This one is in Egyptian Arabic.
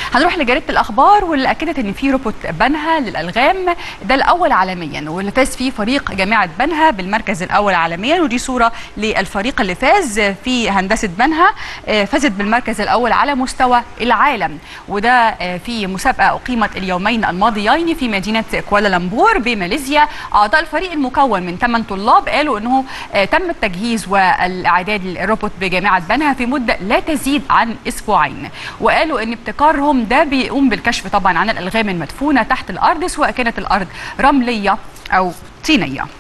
هنروح لجريده الاخبار واللي اكدت ان في روبوت بنها للالغام ده الاول عالميا واللي فاز فيه فريق جامعه بنها بالمركز الاول عالميا ودي صوره للفريق اللي فاز في هندسه بنها آه، فازت بالمركز الاول على مستوى العالم وده آه، في مسابقه اقيمت اليومين الماضيين في مدينه كوالالمبور بماليزيا اعضاء الفريق المكون من 8 طلاب قالوا انه آه، تم التجهيز والاعداد للروبوت بجامعه بنها في مده لا تزيد عن اسبوعين وقالوا ان ابتكارهم ده بيقوم بالكشف طبعا عن الالغام المدفونه تحت الارض سواء كانت الارض رمليه او طينيه